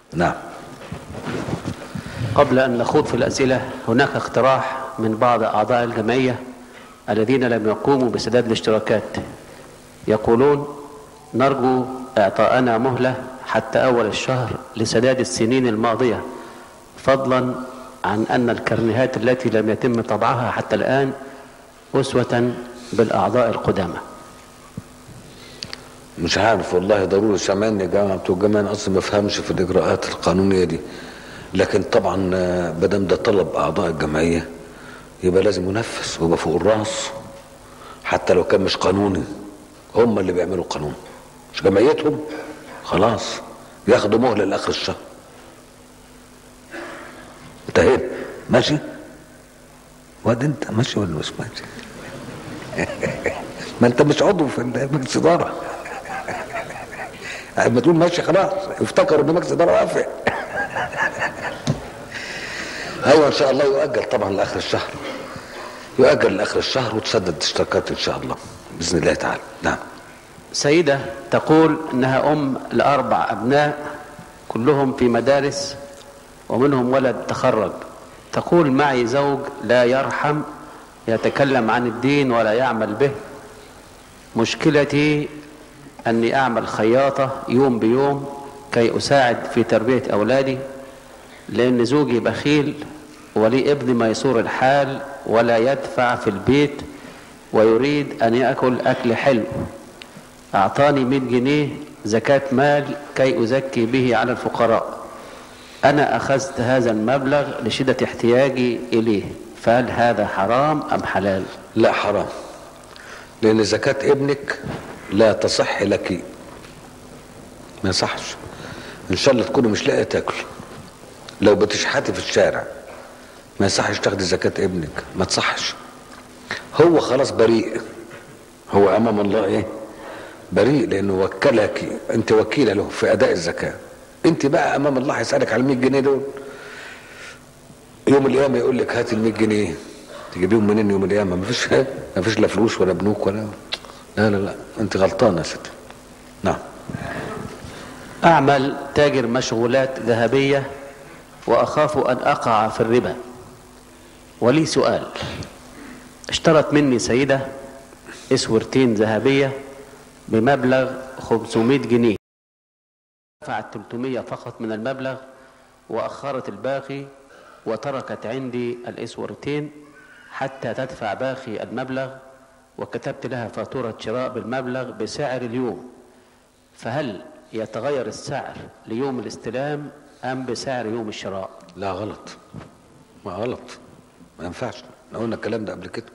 نعم قبل أن نخوض في الأسئلة هناك اقتراح من بعض أعضاء الجمعية الذين لم يقوموا بسداد الاشتراكات يقولون نرجو إعطاءنا مهلة حتى أول الشهر لسداد السنين الماضية فضلا عن أن الكرنيهات التي لم يتم طبعها حتى الآن أسوة بالأعضاء القدامى مش عارف والله ضروري سامعني يا جماعه بتوع الجماعه أنا اصلا ما بفهمش في الاجراءات القانونيه دي لكن طبعا ما دام ده طلب اعضاء الجمعيه يبقى لازم ينفذ ويبقى فوق الراس حتى لو كان مش قانوني هم اللي بيعملوا قانون مش جمعيتهم خلاص ياخدوا مهله لاخر الشهر انتهينا ماشي واد انت ماشي ولا مش ماشي ما انت مش عضو في مجلس اداره لما تقول ماشي خلاص افتكر ان مجلس اداره وافق ايوه ان شاء الله يؤجل طبعا لاخر الشهر يؤجل لاخر الشهر وتسدد اشتراكات ان شاء الله باذن الله تعالى نعم سيدة تقول أنها أم لأربع أبناء كلهم في مدارس ومنهم ولد تخرج تقول معي زوج لا يرحم يتكلم عن الدين ولا يعمل به مشكلتي أني أعمل خياطة يوم بيوم كي أساعد في تربية أولادي لأن زوجي بخيل ولي ابن ميسور الحال ولا يدفع في البيت ويريد أن يأكل أكل حلو أعطاني 100 جنيه زكاة مال كي أزكي به على الفقراء أنا أخذت هذا المبلغ لشدة احتياجي إليه فهل هذا حرام أم حلال لا حرام لان زكاة ابنك لا تصح لك ما يصحش ان شاء الله تكوني مش لاقي تاكل لو بتشحتي في الشارع ما يصحش تاخدي زكاة ابنك ما تصحش هو خلاص بريء هو امام الله ايه بريء لانه وكلك انت وكيله له في اداء الزكاه انت بقى امام الله هيسالك على ال 100 جنيه دول يوم القيامه يقول لك هات ال 100 جنيه تجيبيهم منين يوم القيامه مفيش مفيش لا فلوس ولا بنوك ولا لا لا لا انت غلطانه يا ستي نعم أعمل تاجر مشغولات ذهبية وأخاف أن أقع في الربا ولي سؤال اشترت مني سيدة اسورتين ذهبية بمبلغ 500 جنيه دفعت 300 فقط من المبلغ وأخرت الباقي وتركت عندي الاسورتين حتى تدفع باقي المبلغ وكتبت لها فاتورة شراء بالمبلغ بسعر اليوم فهل يتغير السعر ليوم الاستلام أم بسعر يوم الشراء لا غلط ما غلط ما ينفعش احنا قلنا الكلام ده قبل كده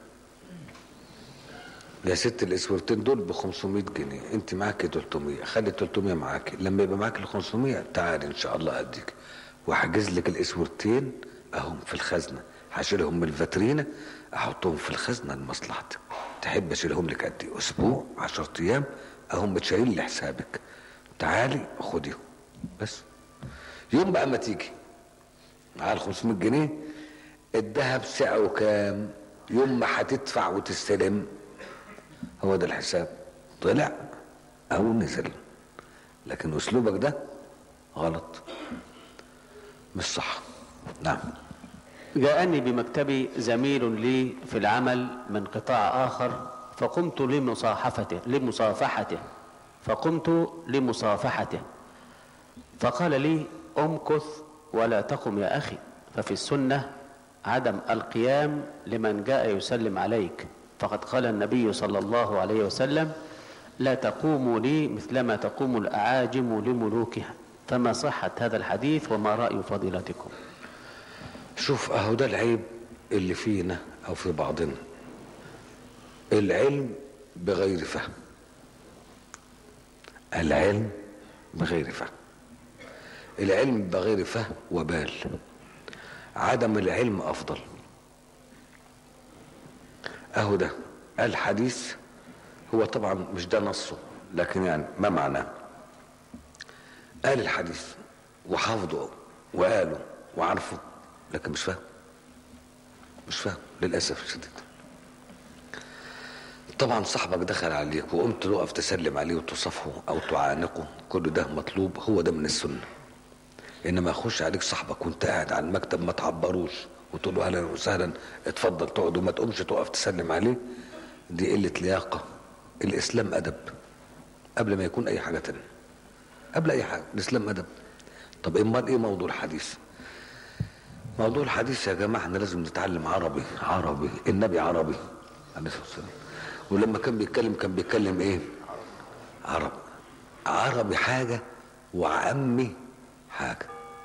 يا ست الاسورتين دول ب 500 جنيه انت معاكي 300 خلي 300 معاكي لما يبقى معاكي ال 500 تعالي ان شاء الله اديك واحجز لك الاسورتين اهم في الخزنه هشيلهم من الفاترينه احطهم في الخزنه لمصلحتك تحب اشيلهم لك قد ايه اسبوع 10 ايام اهم متشالين لحسابك تعالي خديهم بس يوم بقى ما تيجي على ال 500 جنيه الذهب سعره كام يوم ما هتدفع وتستلم هو ده الحساب طلع او نزل لكن اسلوبك ده غلط مش صح نعم جاءني بمكتبي زميل لي في العمل من قطاع آخر فقمت لمصاحفته لمصافحته فقمت لمصافحته فقال لي امكث ولا تقم يا أخي ففي السنة عدم القيام لمن جاء يسلم عليك فقد قال النبي صلى الله عليه وسلم لا تقوموا لي مثلما تقوم الأعاجم لملوكها فما صحة هذا الحديث وما رأي فضيلتكم شوف اهو ده العيب اللي فينا او في بعضنا العلم بغير فهم العلم بغير فهم العلم بغير فهم وبال عدم العلم افضل اهو ده الحديث هو طبعا مش ده نصه لكن يعني ما معناه قال الحديث وحافظه وقاله وعارفه لكن مش فاهم مش فاهم للاسف الشديد طبعا صاحبك دخل عليك وقمت تقف تسلم عليه وتصافحه او تعانقه كل ده مطلوب هو ده من السنه انما يخش عليك صاحبك وانت قاعد على المكتب ما تعبروش وتقول له اهلا وسهلا اتفضل تقعد وما تقومش تقف تسلم عليه دي قله لياقه الاسلام ادب قبل ما يكون اي حاجه تانية قبل اي حاجه الاسلام ادب طب امال ايه موضوع الحديث موضوع الحديث يا جماعه احنا لازم نتعلم عربي عربي النبي عربي عليه الصلاه والسلام ولما كان بيتكلم كان بيتكلم ايه عرب عربي حاجه وعمي حاجه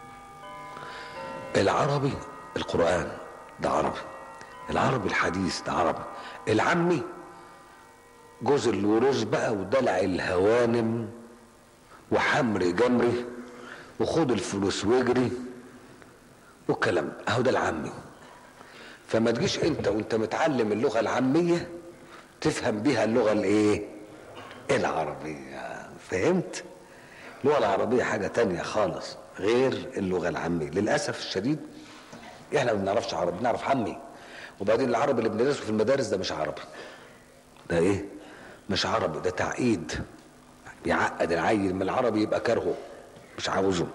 العربي القران ده عربي العربي الحديث ده عربي العمي جوز الورز بقى ودلع الهوانم وحمر جمري وخد الفلوس واجري والكلام ده. اهو ده العامي فما تجيش انت وانت متعلم اللغه العاميه تفهم بيها اللغه الايه العربيه فهمت اللغه العربيه حاجه تانية خالص غير اللغه العاميه للاسف الشديد احنا ما بنعرفش عربي بنعرف عامي وبعدين العربي اللي بندرسه في المدارس ده مش عربي ده ايه مش عربي ده تعقيد بيعقد العيل من العربي يبقى كارهه مش عاوزه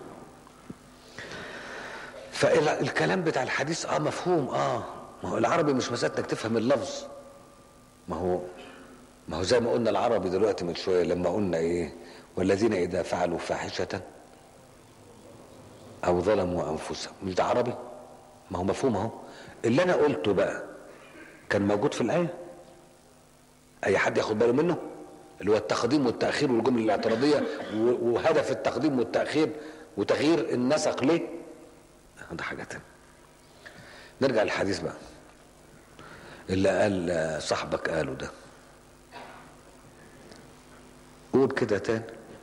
فالكلام بتاع الحديث اه مفهوم اه ما هو العربي مش مسألة انك تفهم اللفظ ما هو ما هو زي ما قلنا العربي دلوقتي من شويه لما قلنا ايه والذين اذا فعلوا فاحشه او ظلموا انفسهم مش ده عربي ما هو مفهوم اهو اللي انا قلته بقى كان موجود في الايه اي حد ياخد باله منه اللي هو التقديم والتاخير والجمله الاعتراضيه و- وهدف التقديم والتاخير وتغيير النسق ليه ده حاجه تانية نرجع للحديث بقى اللي قال صاحبك قاله ده قول كده تاني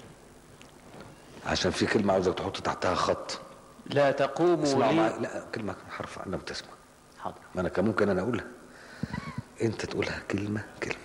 عشان في كلمة عاوزك تحط تحتها خط لا تقوموا اسمع لي معايا لا كلمة حرف انا بتسمع حاضر ما انا كان ممكن انا اقولها انت تقولها كلمة كلمة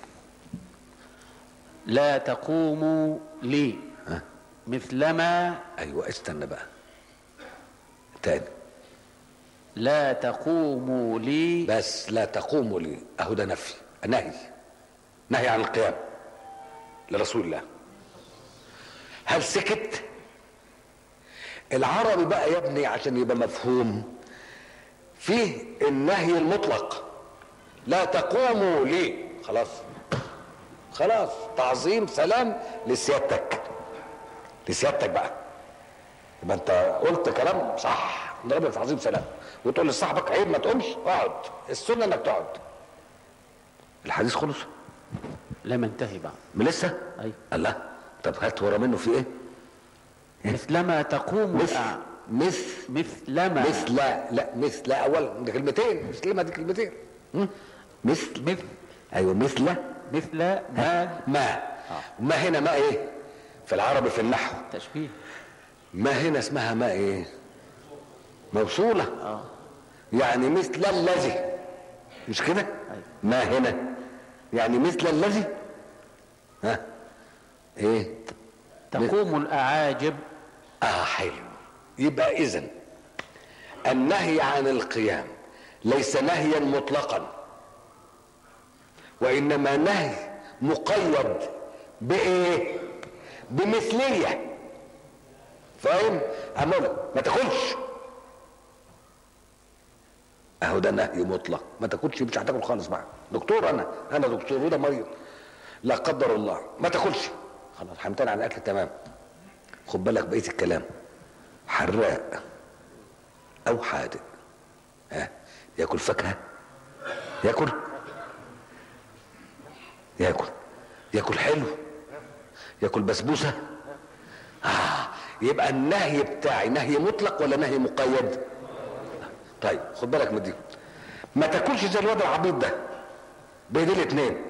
لا تقوموا لي ها مثلما ايوه استنى بقى تاني لا تقوموا لي بس لا تقوموا لي اهو ده نفي نهي نهي عن القيام لرسول الله هل سكت العربي بقى يا ابني عشان يبقى مفهوم فيه النهي المطلق لا تقوموا لي خلاص خلاص تعظيم سلام لسيادتك لسيادتك بقى يبقى انت قلت كلام صح نضرب لك تعظيم سلام وتقول لصاحبك عيب ما تقومش اقعد السنه انك تقعد الحديث خلص لم انتهي بعد من لسه أيوة. الله طب هات ورا منه في ايه مثلما تقوم مثل الأع... مثل مثلما مثل لا مثل اول ده كلمتين مثل ما دي كلمتين م? مثل مثل ايوه مثل مثل ما ما ما هنا ما ايه في العربي في النحو تشبيه ما هنا اسمها ما ايه موصولة اه يعني مثل الذي مش كده أيوة. ما هنا يعني مثل الذي ها ايه تقوم الأعاجب اه حلو يبقى اذا النهي عن القيام ليس نهيا مطلقا وانما نهي مقيد بايه بمثليه فاهم امال ما تاكلش اهو ده نهي مطلق ما تاكلش مش هتاكل خالص بقى دكتور انا انا دكتور وده مريض لا قدر الله ما تاكلش خلاص هنمتنع عن الاكل تمام خد بالك بقيه الكلام حراق او حادق ها ياكل فاكهه ياكل ياكل ياكل حلو ياكل بسبوسه آه. يبقى النهي بتاعي نهي مطلق ولا نهي مقيد طيب خد بالك من دي ما تاكلش زي الواد العبيط ده بايدين الاثنين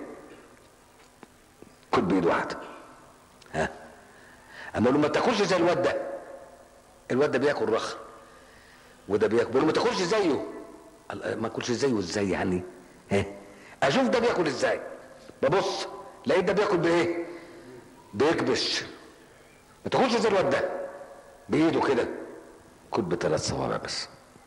كل بايد واحده ها اما لو ما تاكلش زي الواد ده الواد ده بياكل رخ وده بياكل بيقول له ما تاكلش زيه قال ما اكلش زيه ازاي يعني ها اشوف ده بياكل ازاي ببص لقيت ده بياكل بايه بيكبش ما تاكلش زي الواد ده بايده كده كل بثلاث صوابع بس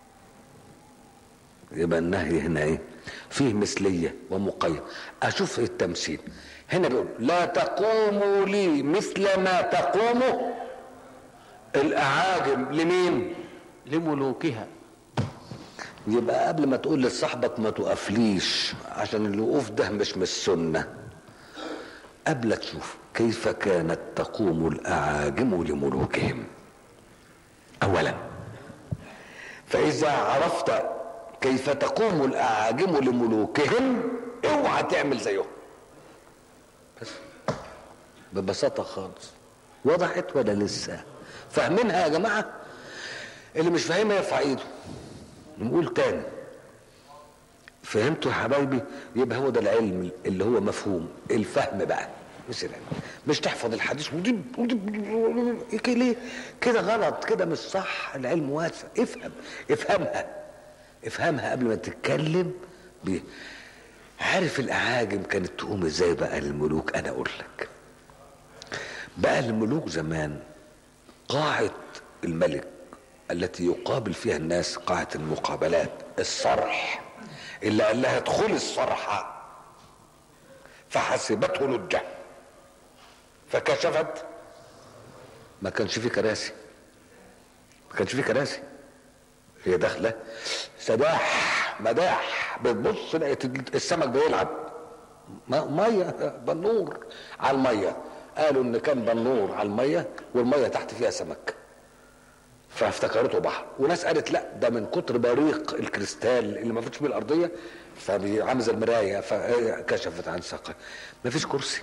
يبقى النهي هنا ايه فيه مثليه ومقيد اشوف التمثيل هنا بيقول لا تقوموا لي مثل ما تقوم الاعاجم لمين لملوكها يبقى قبل ما تقول لصاحبك ما تقفليش عشان الوقوف ده مش من السنه قبل تشوف كيف كانت تقوم الاعاجم لملوكهم اولا فاذا عرفت كيف تقوم الاعاجم لملوكهم اوعى تعمل زيهم بس ببساطه خالص وضحت ولا لسه فاهمينها يا جماعه اللي مش فاهمها يرفع ايده نقول تاني فهمتوا يا حبايبي يبقى هو ده العلم اللي هو مفهوم الفهم بقى مش العلم مش تحفظ الحديث ودي ودي ليه كده غلط كده مش صح العلم واسع افهم افهمها افهمها قبل ما تتكلم بيه عارف الاعاجم كانت تقوم ازاي بقى الملوك انا اقول لك بقى الملوك زمان قاعة الملك التي يقابل فيها الناس قاعة المقابلات الصرح اللي قال لها ادخلي الصرح فحسبته لجة فكشفت ما كانش فيه كراسي ما كانش فيه كراسي هي داخله سداح مداح بتبص لقيت السمك بيلعب ميه بنور على الميه قالوا ان كان بنور على الميه والميه تحت فيها سمك فافتكرته بحر وناس قالت لا ده من كتر بريق الكريستال اللي ما فيش بيه الارضيه فعامل زي المرايه فكشفت عن ساقها ما فيش كرسي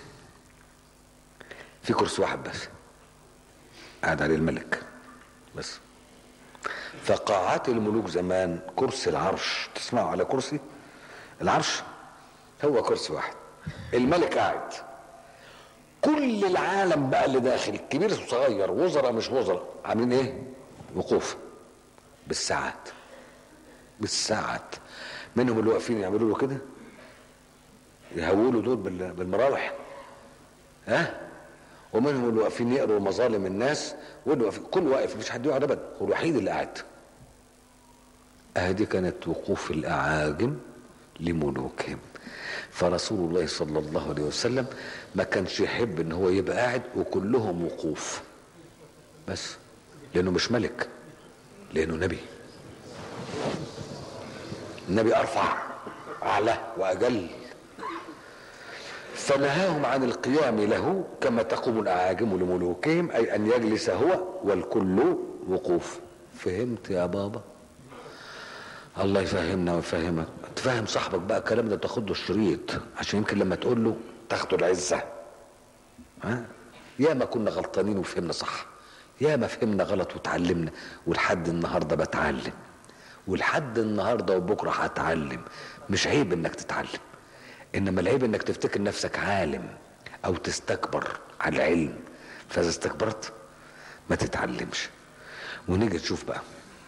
في كرسي واحد بس قاعد عليه الملك بس فقاعات الملوك زمان كرسي العرش تسمعوا على كرسي العرش هو كرسي واحد الملك قاعد كل العالم بقى اللي داخل كبير وصغير وزراء مش وزراء عاملين ايه وقوف بالساعات بالساعات منهم اللي واقفين يعملوا له كده يهولوا دول بالمراوح ها ومنهم اللي واقفين يقروا مظالم الناس واللي واقفين كل واقف مش حد يقعد ابدا هو الوحيد اللي قاعد اهدي كانت وقوف الاعاجم لملوكهم فرسول الله صلى الله عليه وسلم ما كانش يحب ان هو يبقى قاعد وكلهم وقوف بس لانه مش ملك لانه نبي النبي ارفع اعلى واجل فنهاهم عن القيام له كما تقوم الاعاجم لملوكهم اي ان يجلس هو والكل وقوف فهمت يا بابا الله يفهمنا ويفهمك تفهم صاحبك بقى الكلام ده تاخده الشريط عشان يمكن لما تقول له تاخده العزه ها يا ما كنا غلطانين وفهمنا صح يا ما فهمنا غلط وتعلمنا ولحد النهارده بتعلم ولحد النهارده وبكره هتعلم مش عيب انك تتعلم انما العيب انك تفتكر نفسك عالم او تستكبر على العلم فاذا استكبرت ما تتعلمش ونيجي تشوف بقى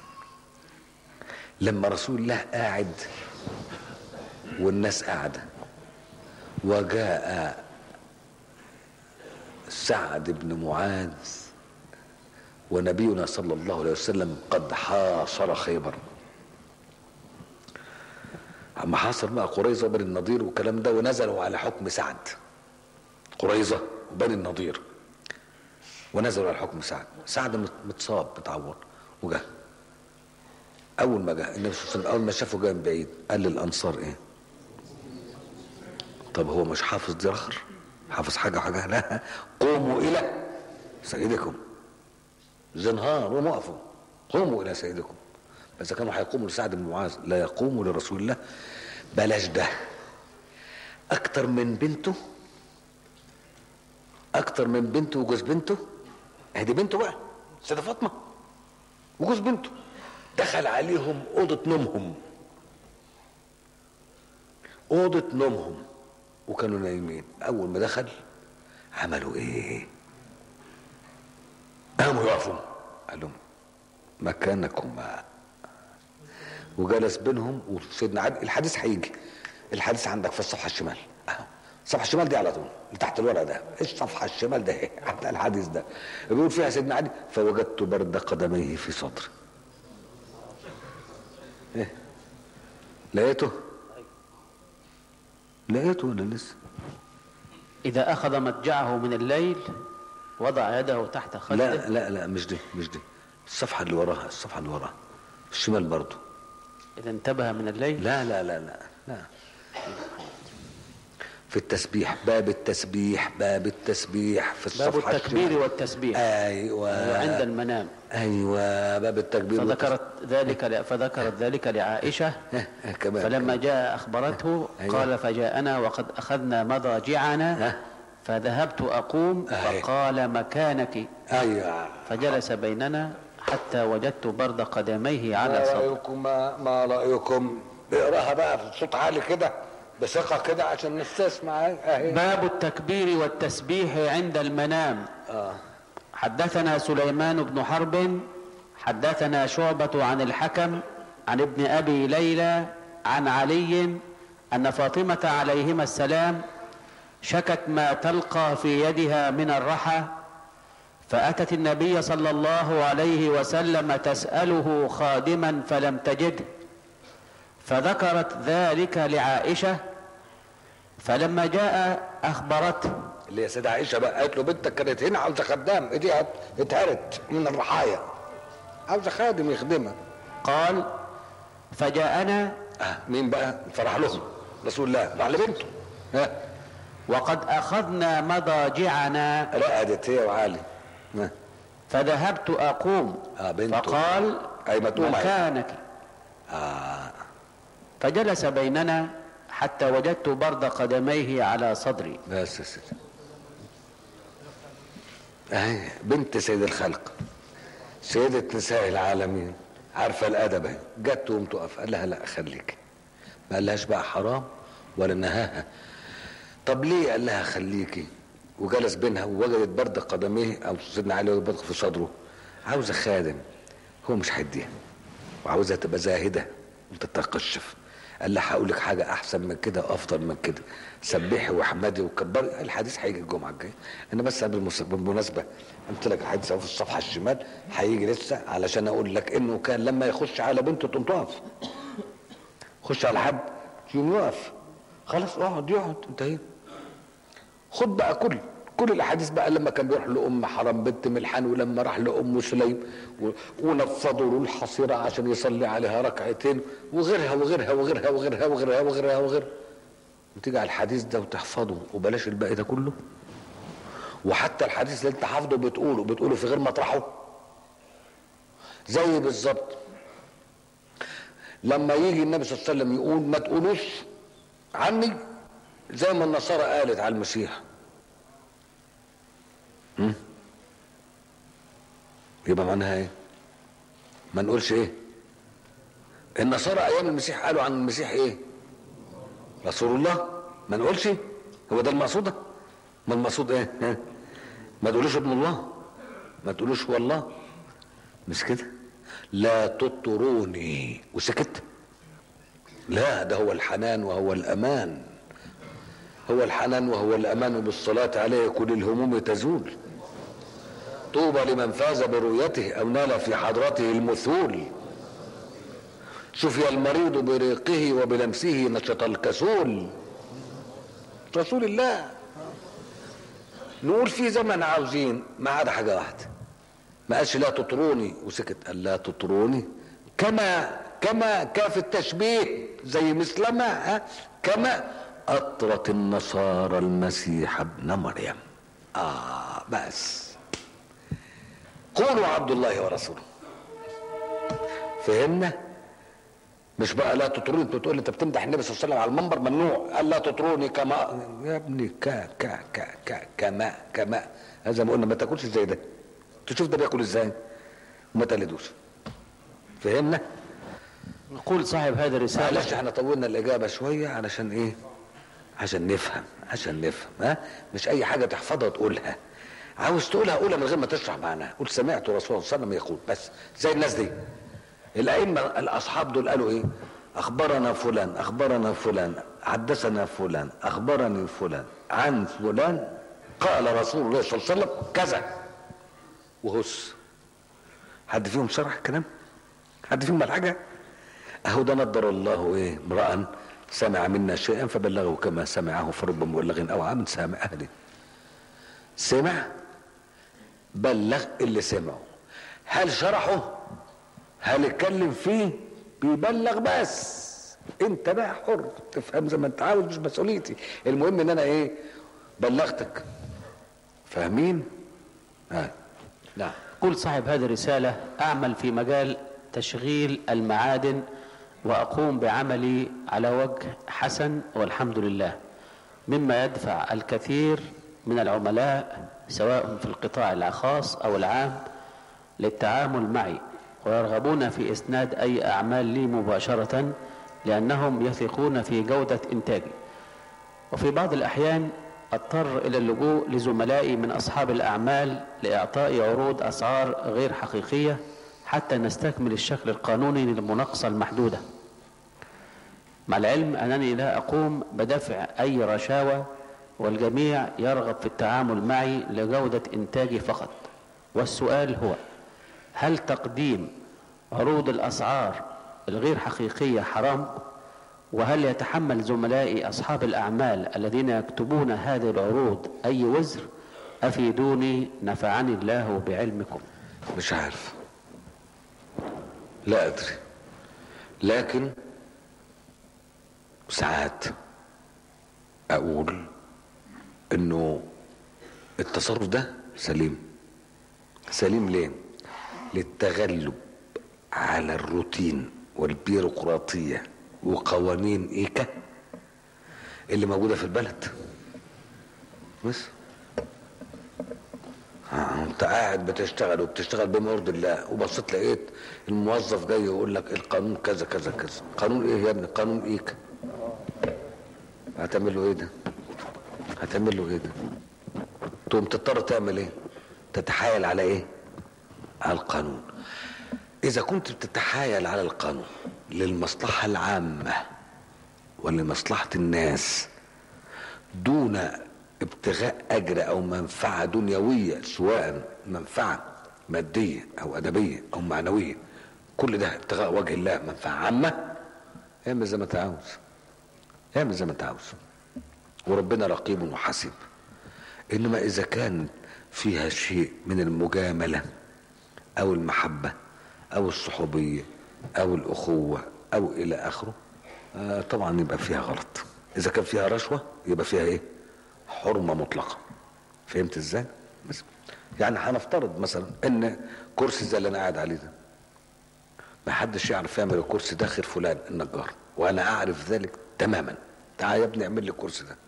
لما رسول الله قاعد والناس قاعده وجاء سعد بن معاذ ونبينا صلى الله عليه وسلم قد حاصر خيبر اما حاصر بقى قريظه بني النضير والكلام ده ونزلوا على حكم سعد قريظه وبني النضير ونزلوا على حكم سعد سعد متصاب متعور وجه اول ما جه النبي صلى الله عليه وسلم اول ما شافه جاي من بعيد قال للانصار ايه طب هو مش حافظ دي رخر حافظ حاجه وحاجه لا قوموا الى سيدكم زنهار ومقفوا قوموا الى سيدكم فاذا كانوا هيقوموا لسعد بن معاذ لا يقوموا لرسول الله بلاش ده اكتر من بنته اكتر من بنته وجوز بنته ادي بنته بقى سيده فاطمه وجوز بنته دخل عليهم اوضه نومهم اوضه نومهم وكانوا نايمين اول ما دخل عملوا ايه قاموا يقفوا قال لهم مكانكما وجلس بينهم وسيدنا علي الحديث هيجي الحديث عندك في الصفحه الشمال اهو الصفحه الشمال دي على طول اللي تحت الورق ده الصفحه الشمال ده هتلاقي الحديث ده بيقول فيها سيدنا علي فوجدت برد قدميه في صدري ايه لقيته لقيته ولا لسه إذا أخذ مضجعه من الليل وضع يده تحت خده لا لا لا مش دي مش دي الصفحة اللي وراها الصفحة اللي وراها الشمال برضو إذا انتبه من الليل لا لا لا لا لا في التسبيح باب التسبيح باب التسبيح في باب الصفحة التكبير الشمال. والتسبيح ايوه وعند المنام ايوه باب التكبير فذكرت ذلك ل- فذكرت ذلك لعائشة والتسبيح. اه، اه، كمان فلما جاء أخبرته أيوة. قال فجاءنا وقد أخذنا مضاجعنا ها. فذهبت أقوم أهي. فقال مكانك ايوه فجلس بيننا حتى وجدت برد قدميه على ما صدري رايكم ما, ما رايكم اقراها بقى بصوت عالي كده بثقه كده عشان نستسمع اهي باب التكبير والتسبيح عند المنام اه حدثنا سليمان بن حرب حدثنا شعبة عن الحكم عن ابن أبي ليلى عن علي أن فاطمة عليهما السلام شكت ما تلقى في يدها من الرحى فأتت النبي صلى الله عليه وسلم تسأله خادما فلم تجده فذكرت ذلك لعائشة فلما جاء أخبرته اللي هي سيدة عائشة بقى قالت له بنتك كانت هنا عاوزة خدام ايديها اتهرت من الرحايا عاوزة خادم يخدمها قال فجاءنا آه مين بقى فرح لهم رسول الله راح لبنته ها وقد أخذنا مضاجعنا رقدت هي وعلي ها. فذهبت أقوم آه، بنته. فقال أي ما تقوم أهي. مكانك آه. فجلس بيننا حتى وجدت برد قدميه على صدري بس يا سيدي اهي بنت سيد الخلق سيدة نساء العالمين عارفة الأدب اهي جت تقوم تقف قال لها لا خليك ما قالهاش بقى حرام ولا نهاها طب ليه قال لها خليكي وجلس بينها ووجدت برد قدميه او سيدنا علي وجد برد في صدره عاوزة خادم هو مش هيديها وعاوزها تبقى زاهدة وتتقشف قال لها هقول لك حاجة أحسن من كده وأفضل من كده سبحي واحمدي وكبري الحديث هيجي الجمعة الجاية أنا بس بالمس- بالمناسبة قلت لك الحديث أهو في الصفحة الشمال هيجي لسه علشان أقول لك إنه كان لما يخش على بنته تقوم تقف خش على حد يقوم يقف خلاص اقعد يقعد انتهينا خد بقى كل كل الاحاديث بقى لما كان بيروح لام حرام بنت ملحان ولما راح لام سليم و- ونفضوا له الحصيره عشان يصلي عليها ركعتين وغيرها وغيرها وغيرها وغيرها وغيرها وغيرها وغيرها وتيجي على الحديث ده وتحفظه وبلاش الباقي ده كله وحتى الحديث اللي انت حافظه بتقوله بتقوله في غير مطرحه زي بالظبط لما يجي النبي صلى الله عليه وسلم يقول ما تقولوش عني زي ما النصارى قالت على المسيح م? يبقى معناها ايه ما نقولش ايه النصارى ايام المسيح قالوا عن المسيح ايه رسول الله ما نقولش هو ده المقصود ما المقصود ايه ها؟ ما تقولوش ابن الله ما تقولوش هو الله مش كده لا تطروني وسكت لا ده هو الحنان وهو الامان هو الحنان وهو الامان بالصلاه عليه كل الهموم تزول طوبى لمن فاز برؤيته او نال في حضرته المثول شفي المريض بريقه وبلمسه نشط الكسول رسول الله نقول في زمن عاوزين ما عدا حاجه واحده ما قالش لا تطروني وسكت قال لا تطروني كما كما كاف التشبيه زي مثلما ها كما اطرت النصارى المسيح ابن مريم اه بس قولوا عبد الله ورسوله فهمنا مش بقى لا تطروني انت بتقول انت بتمدح النبي صلى الله عليه وسلم على المنبر ممنوع قال لا تطروني كما يا ابني كا كا كا كا كما كما هذا ما قلنا ما تاكلش زي ده تشوف ده بياكل ازاي وما تقلدوش فهمنا يقول صاحب هذه الرسالة معلش احنا طولنا الاجابه شويه علشان ايه عشان نفهم عشان نفهم ها مش اي حاجه تحفظها تقولها عاوز تقولها قولها من غير ما تشرح معناها قول سمعت رسول الله صلى الله عليه وسلم يقول بس زي الناس دي الائمه الاصحاب دول قالوا ايه اخبرنا فلان اخبرنا فلان حدثنا فلان اخبرني فلان عن فلان قال رسول الله صلى الله عليه وسلم كذا وهس حد فيهم شرح الكلام حد فيهم قال حاجه اهو ده نضر الله ايه امرا سمع منا شيئا فبلغه كما سمعه فرب مبلغ او عام سامع اهله سمع بلغ اللي سمعه هل شرحه هل اتكلم فيه بيبلغ بس انت بقى حر تفهم زي ما انت عاوز مش مسؤوليتي المهم ان انا ايه بلغتك فاهمين آه. نعم يقول صاحب هذه الرسالة أعمل في مجال تشغيل المعادن وأقوم بعملي على وجه حسن والحمد لله مما يدفع الكثير من العملاء سواء في القطاع الخاص أو العام للتعامل معي ويرغبون في إسناد أي أعمال لي مباشرة لأنهم يثقون في جودة إنتاجي وفي بعض الأحيان اضطر إلى اللجوء لزملائي من أصحاب الأعمال لإعطاء عروض أسعار غير حقيقية حتى نستكمل الشكل القانوني للمناقصة المحدودة مع العلم أنني لا أقوم بدفع أي رشاوى والجميع يرغب في التعامل معي لجودة إنتاجي فقط والسؤال هو هل تقديم عروض الأسعار الغير حقيقية حرام؟ وهل يتحمل زملائي أصحاب الأعمال الذين يكتبون هذه العروض أي وزر أفيدوني نفعني الله بعلمكم مش عارف لا أدري لكن ساعات أقول إنه التصرف ده سليم سليم ليه؟ للتغلب على الروتين والبيروقراطيه وقوانين ايكا اللي موجوده في البلد بس آه، انت قاعد بتشتغل وبتشتغل بما يرضي الله وبصيت لقيت الموظف جاي يقول لك القانون كذا كذا كذا قانون ايه يا ابني قانون ايكا هتعمل له ايه ده هتعمل له ايه ده تقوم تضطر تعمل ايه تتحايل على ايه على القانون اذا كنت بتتحايل على القانون للمصلحة العامة ولمصلحة الناس دون ابتغاء أجر أو منفعة دنيوية سواء منفعة مادية أو أدبية أو معنوية كل ده ابتغاء وجه الله منفعة عامة اعمل زي ما انت عاوز اعمل زي ما انت عاوز وربنا رقيب وحسيب انما اذا كان فيها شيء من المجامله او المحبه او الصحوبيه او الاخوه او الى اخره آه طبعا يبقى فيها غلط اذا كان فيها رشوه يبقى فيها ايه حرمه مطلقه فهمت ازاي بس يعني هنفترض مثلا ان كرسي زي اللي انا قاعد عليه ده ما حدش يعرف يعمل الكرسي ده غير فلان النجار وانا اعرف ذلك تماما تعال يا ابني اعمل لي الكرسي ده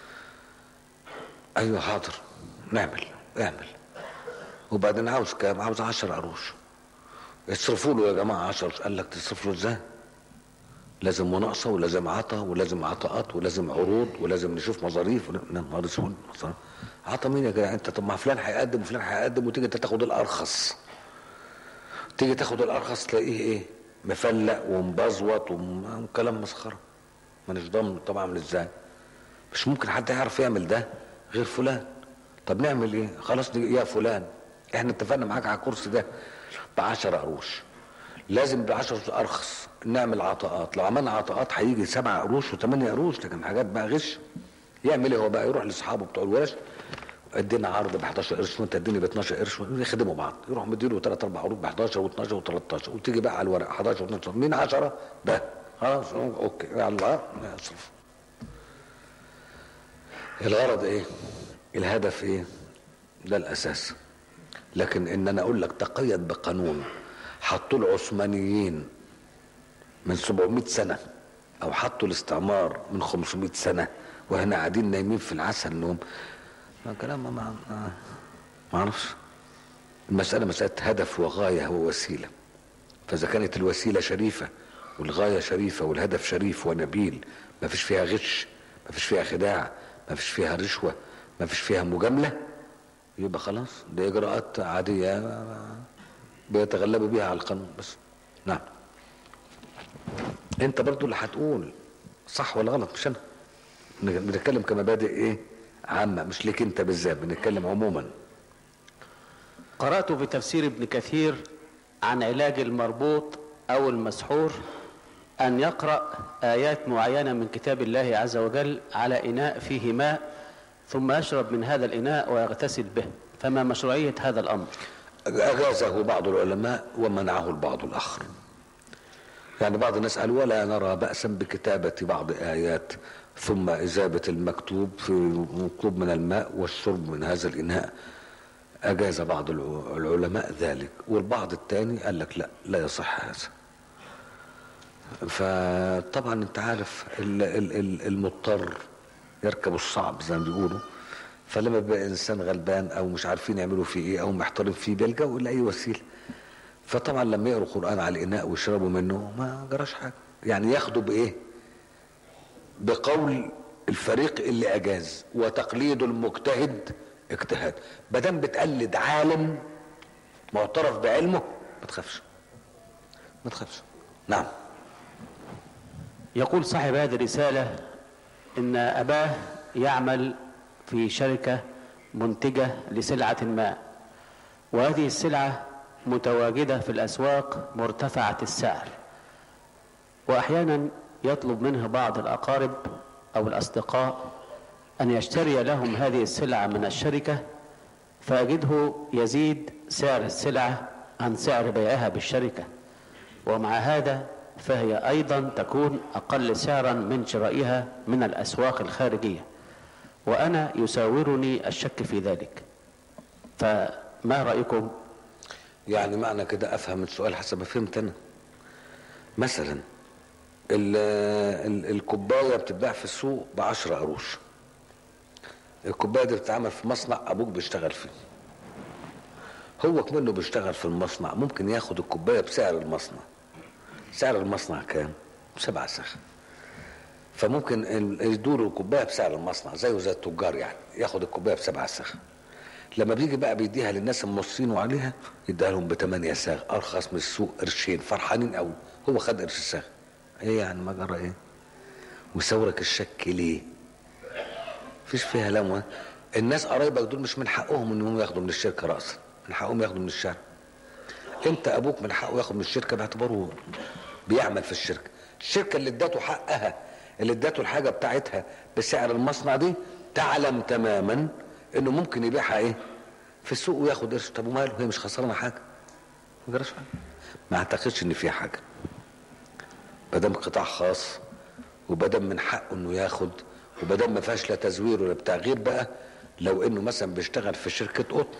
ايوه حاضر نعمل اعمل وبعدين عاوز كام عاوز 10 قروش يصرفوا له يا جماعه 10 قال لك تصرف له ازاي لازم مناقصه ولازم عطا ولازم عطاءات ولازم عروض ولازم نشوف مظاريف ول- يا نهار اسود مصاريف. عطا مين يا جدع انت طب ما فلان هيقدم وفلان هيقدم وتيجي انت تاخد الارخص تيجي تاخد الارخص تلاقيه ايه مفلق ومبزوط وم- وكلام مسخره مانيش ضامن طبعا من ازاي مش ممكن حد يعرف يعمل ده غير فلان طب نعمل ايه خلاص نيجي- يا فلان احنا اتفقنا معاك على الكرسي ده ب 10 قروش لازم ب 10 ارخص نعمل عطاءات لو عملنا عطاءات هيجي 7 قروش و8 قروش لكن حاجات بقى غش يعمل ايه هو بقى يروح لاصحابه بتوع الورش ادينا عرض ب 11 قرش وانت اديني ب 12 قرش يخدموا بعض يروح مديله 3 4 عروض ب 11 و12 و13 وتيجي بقى على الورق 11 و12 مين 10 ده خلاص اوكي يلا اصرف الغرض ايه الهدف ايه ده الاساس لكن ان انا اقول لك تقيد بقانون حطوا العثمانيين من 700 سنه او حطوا الاستعمار من 500 سنه واحنا قاعدين نايمين في العسل نوم ما كلام ما ما ما- ما اعرفش المساله مساله هدف وغايه ووسيله فاذا كانت الوسيله شريفه والغايه شريفه والهدف شريف ونبيل ما فيش فيها غش ما فيش فيها خداع ما فيش فيها رشوه ما فيش فيها مجامله يبقى خلاص دي اجراءات عاديه بيتغلبوا بيها على القانون بس نعم انت برضو اللي هتقول صح ولا غلط مش انا بنتكلم كمبادئ ايه عامه مش ليك انت بالذات بنتكلم عموما قرأت في تفسير ابن كثير عن علاج المربوط أو المسحور أن يقرأ آيات معينة من كتاب الله عز وجل على إناء فيه ماء ثم يشرب من هذا الإناء ويغتسل به فما مشروعية هذا الأمر أجازه بعض العلماء ومنعه البعض الآخر يعني بعض الناس قال ولا نرى بأسا بكتابة بعض آيات ثم إجابة المكتوب في مطلوب من الماء والشرب من هذا الإناء أجاز بعض الع- العلماء ذلك والبعض الثاني قال لك لا لا يصح هذا فطبعا انت عارف ال- ال- ال- المضطر يركب الصعب زي ما بيقولوا فلما بيبقى انسان غلبان او مش عارفين يعملوا فيه ايه او محتارين فيه بيلجأوا الى اي وسيله فطبعا لما يقروا قران على الاناء ويشربوا منه ما جراش حاجه يعني ياخدوا بايه بقول الفريق اللي اجاز وتقليد المجتهد اجتهاد ما دام بتقلد عالم معترف بعلمه ما تخافش ما تخافش نعم يقول صاحب هذه الرسالة إن أباه يعمل في شركة منتجة لسلعة ما وهذه السلعة متواجدة في الأسواق مرتفعة السعر وأحيانا يطلب منه بعض الأقارب أو الأصدقاء أن يشتري لهم هذه السلعة من الشركة فأجده يزيد سعر السلعة عن سعر بيعها بالشركة ومع هذا فهي أيضا تكون أقل سعرا من شرائها من الأسواق الخارجية وأنا يساورني الشك في ذلك فما رأيكم يعني معنى كده افهم السؤال حسب ما فهمت انا مثلا ال ال الكوبايه بتتباع في السوق ب 10 قروش الكوبايه دي بتتعمل في مصنع ابوك بيشتغل فيه هو كمنه بيشتغل في المصنع ممكن ياخد الكوبايه بسعر المصنع سعر المصنع كام؟ سبعة سخ فممكن ال- يدور الكوبايه بسعر المصنع زيه زي التجار يعني ياخد الكوبايه بسبعة سخ لما بيجي بقى بيديها للناس المصريين وعليها يديها لهم بثمانية ساغ ارخص من السوق قرشين فرحانين قوي هو خد قرش الساغ ايه يعني ما جرى ايه وثورك الشك ليه مفيش فيها لموه الناس قرايبك دول مش من حقهم انهم ياخدوا من الشركه راسا من حقهم ياخدوا من الشارع انت ابوك من حقه ياخد من الشركه باعتباره بيعمل في الشركه الشركه اللي اداته حقها اللي اداته الحاجه بتاعتها بسعر المصنع دي تعلم تماما انه ممكن يبيعها ايه في السوق وياخد قرش طب وماله هي مش خسرانه حاجه ما جراش حاجه ما اعتقدش ان فيها حاجه ما دام قطاع خاص وبدل من حقه انه ياخد وبدل ما فيهاش لا تزوير ولا بتاع غير بقى لو انه مثلا بيشتغل في شركه قطن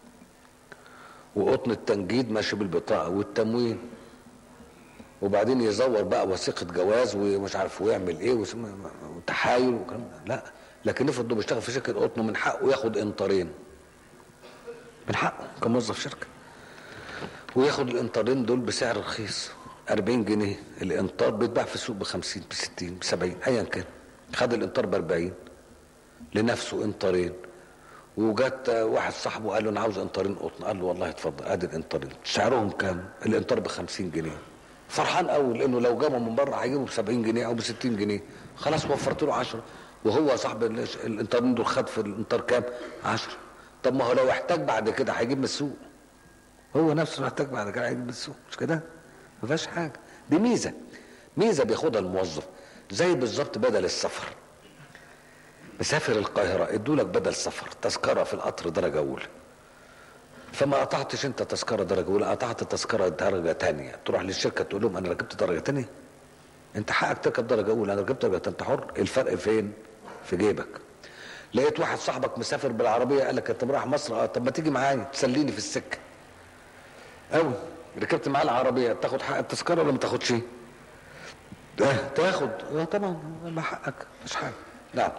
وقطن التنجيد ماشي بالبطاقه والتموين وبعدين يزور بقى وثيقه جواز ومش عارف ويعمل ايه وسم- وتحايل وكلام ده. لا لكن افرض انه بيشتغل في شركه قطن من حقه ياخد انطارين من حقه كموظف شركه وياخد الانطارين دول بسعر رخيص 40 جنيه الانطار بيتباع في السوق ب 50 ب 60 ب 70 ايا كان خد الانطار ب 40 لنفسه انطارين وجات واحد صاحبه قال له انا عاوز انطارين قطن قال له والله اتفضل ادي الانطارين سعرهم كام؟ الانطار ب 50 جنيه فرحان قوي لانه لو جابه من بره هيجيبه ب 70 جنيه او ب 60 جنيه خلاص وفرت له 10 وهو صاحب ال- الانطارين دول خد في الانطار كام؟ 10 طب ما هو لو احتاج بعد كده هيجيب من السوق هو نفسه محتاج بعد كده هيجيب من السوق مش كده؟ ما فيهاش حاجه دي ميزه ميزه بياخدها الموظف زي بالظبط بدل السفر مسافر القاهرة ادوا لك بدل سفر تذكرة في القطر درجة أولى فما قطعتش انت تذكرة درجة أولى قطعت تذكرة درجة تانية تروح للشركة تقول لهم أنا ركبت درجة تانية انت حقك تركب درجة أولى أنا ركبت درجة تانية انت حر الفرق فين؟ في جيبك لقيت واحد صاحبك مسافر بالعربية قال لك انت رايح مصر اه طب ما تيجي معايا تسليني في السكة أوي ركبت معاه العربية تاخد حق التذكرة ولا ما تاخدش؟ اه تاخد اه طبعا ما حقك مش حاجة نعم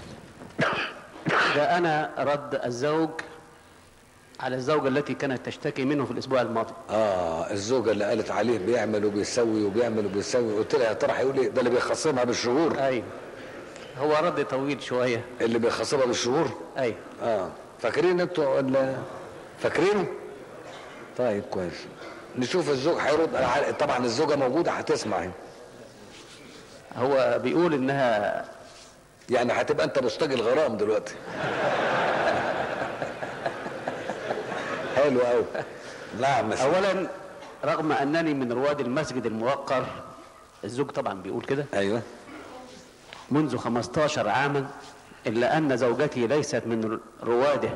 جاءنا رد الزوج على الزوجة التي كانت تشتكي منه في الأسبوع الماضي اه الزوجه اللي قالت عليه بيعمل وبيسوي وبيعمل وبيسوي قلت لها يا ترى هيقول ايه ده اللي بيخصمها بالشهور أيوه هو رد طويل شوية اللي بيخصمها بالشهور أيوه اه فاكرين انتوا ولا فاكرينه طيب كويس نشوف الزوج هيرد على- طبعا الزوجه موجوده هتسمع هنا. هو بيقول إنها يعني هتبقى انت مشتاق الغرام دلوقتي حلو قوي نعم مساء. أولا رغم أنني من رواد المسجد الموقر الزوج طبعا بيقول كده ايوه منذ 15 عاما إلا أن زوجتي ليست من رواده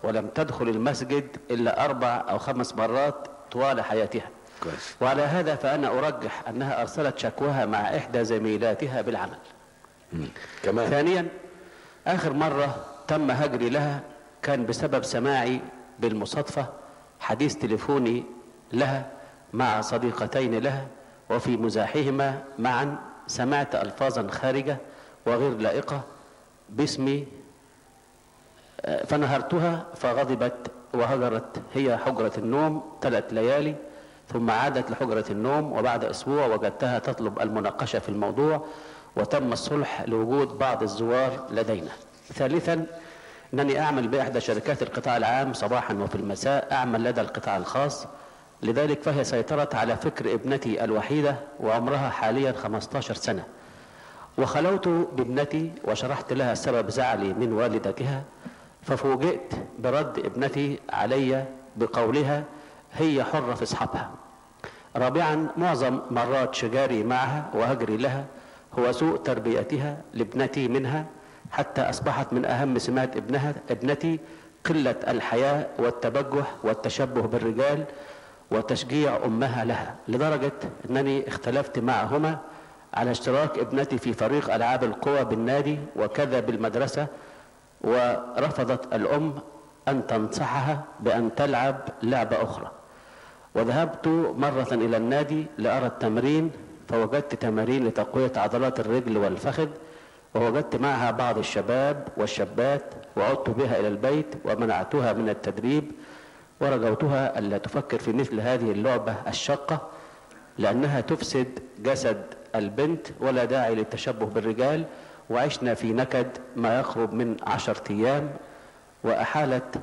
ولم تدخل المسجد إلا أربع أو خمس مرات طوال حياتها كويس وعلى هذا فأنا أرجح أنها أرسلت شكواها مع إحدى زميلاتها بالعمل مم. كمان ثانيا آخر مرة تم هجري لها كان بسبب سماعي بالمصادفة حديث تليفوني لها مع صديقتين لها وفي مزاحهما معا سمعت ألفاظا خارجة وغير لائقة باسمي آه، فنهرتها فغضبت وهجرت هي حجرة النوم ثلاث ليالي ثم عادت لحجرة النوم وبعد أسبوع وجدتها تطلب المناقشة في الموضوع وتم الصلح لوجود بعض الزوار لدينا ثالثا أنني أعمل بإحدى شركات القطاع العام صباحا وفي المساء أعمل لدى القطاع الخاص لذلك فهي سيطرت على فكر ابنتي الوحيدة وعمرها حاليا 15 سنة وخلوت بابنتي وشرحت لها سبب زعلي من والدتها ففوجئت برد ابنتي علي بقولها هي حرة في اصحابها رابعا معظم مرات شجاري معها وهجري لها هو سوء تربيتها لابنتي منها حتى اصبحت من اهم سمات ابنها ابنتي قلة الحياء والتبجح والتشبه بالرجال وتشجيع امها لها لدرجة انني اختلفت معهما على اشتراك ابنتي في فريق العاب القوى بالنادي وكذا بالمدرسة ورفضت الام ان تنصحها بان تلعب لعبة اخرى وذهبت مرة إلى النادي لأرى التمرين فوجدت تمارين لتقوية عضلات الرجل والفخذ ووجدت معها بعض الشباب والشابات وعدت بها إلى البيت ومنعتها من التدريب ورجوتها ألا تفكر في مثل هذه اللعبة الشاقة لأنها تفسد جسد البنت ولا داعي للتشبه بالرجال وعشنا في نكد ما يقرب من عشرة أيام وأحالت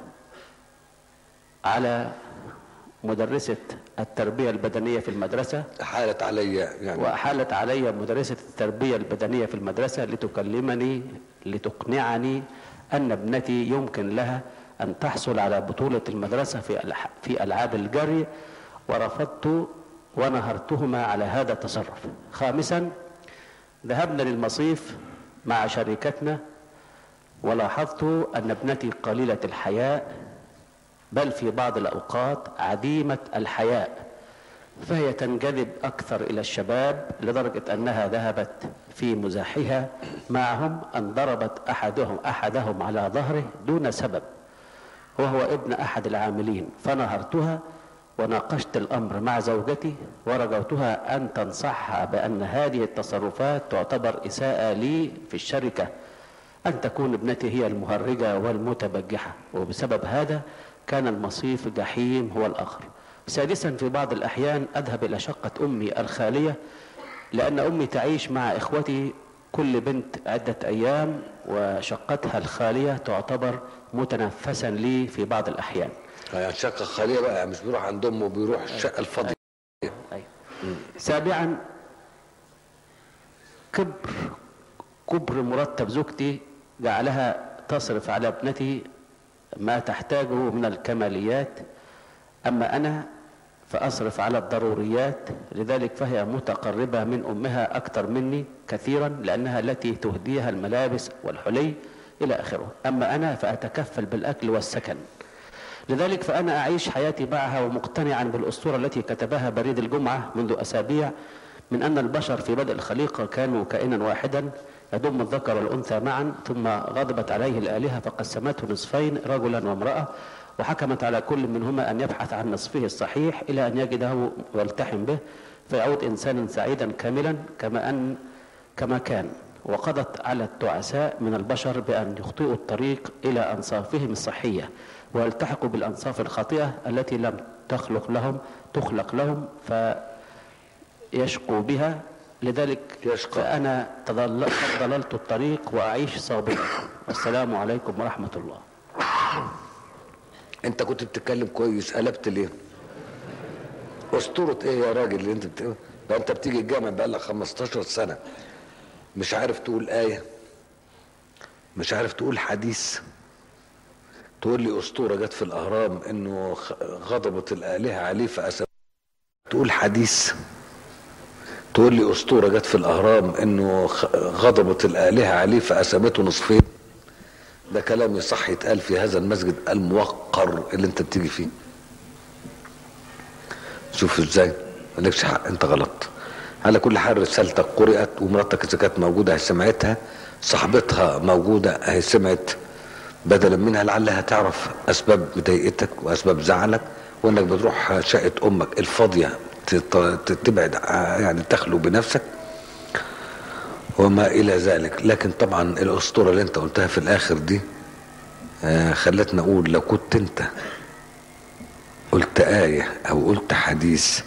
على مدرسة التربية البدنية في المدرسة حالت عليا يعني وأحالت علي مدرسة التربية البدنية في المدرسة لتكلمني لتقنعني أن ابنتي يمكن لها أن تحصل على بطولة المدرسة في الح- في ألعاب الجري ورفضت ونهرتهما على هذا التصرف. خامسا ذهبنا للمصيف مع شركتنا ولاحظت أن ابنتي قليلة الحياء بل في بعض الأوقات عديمة الحياء فهي تنجذب أكثر إلى الشباب لدرجة أنها ذهبت في مزاحها معهم أن ضربت أحدهم أحدهم على ظهره دون سبب وهو ابن أحد العاملين فنهرتها وناقشت الأمر مع زوجتي ورجوتها أن تنصحها بأن هذه التصرفات تعتبر إساءة لي في الشركة أن تكون ابنتي هي المهرجة والمتبجحة وبسبب هذا كان المصيف جحيم هو الآخر سادسا في بعض الأحيان أذهب إلى شقة أمي الخالية لأن أمي تعيش مع إخوتي كل بنت عدة أيام وشقتها الخالية تعتبر متنفسا لي في بعض الأحيان يعني شقة خالية بقى مش بيروح عند امه بيروح الشقة الفاضية أيوة. سابعا كبر كبر مرتب زوجتي جعلها تصرف على ابنتي ما تحتاجه من الكماليات أما أنا فأصرف على الضروريات لذلك فهي متقربة من أمها أكثر مني كثيرا لأنها التي تهديها الملابس والحلي إلى آخره أما أنا فأتكفل بالأكل والسكن لذلك فأنا أعيش حياتي معها ومقتنعا بالأسطورة التي كتبها بريد الجمعة منذ أسابيع من أن البشر في بدء الخليقة كانوا كائنا واحدا يضم الذكر والأنثى معا ثم غضبت عليه الآلهة فقسمته نصفين رجلا وامرأة وحكمت على كل منهما أن يبحث عن نصفه الصحيح إلى أن يجده ويلتحم به فيعود إنسانا سعيدا كاملا كما أن كما كان وقضت على التعساء من البشر بأن يخطئوا الطريق إلى أنصافهم الصحية ويلتحقوا بالأنصاف الخاطئة التي لم تخلق لهم تخلق لهم فيشقوا بها لذلك يشقى. فأنا تضل- قد ضللت الطريق وأعيش صابرا والسلام عليكم ورحمة الله انت كنت بتتكلم كويس قلبت ليه اسطورة ايه يا راجل اللي انت بت... ده انت بتيجي الجامع بقالك 15 سنة مش عارف تقول آية مش عارف تقول حديث تقول لي اسطورة جت في الاهرام انه خ- غضبت الالهة عليه فأسب تقول حديث تقول لي اسطورة جت في الاهرام انه خ- غضبت الالهة عليه فأسبته نصفين ده كلام يصح يتقال في هذا المسجد الموقر اللي انت بتيجي فيه شوف ازاي مالكش حق انت غلط على كل حال رسالتك قرأت ومراتك اذا كانت موجوده هي سمعتها صاحبتها موجوده هي سمعت بدلا منها لعلها تعرف اسباب مضايقتك واسباب زعلك وانك بتروح شقه امك الفاضيه تت- تبعد ع- يعني تخلو بنفسك وما الى ذلك لكن طبعا الاسطوره اللي انت قلتها في الاخر دي آه، خلتنا اقول لو كنت انت قلت آية أو قلت حديث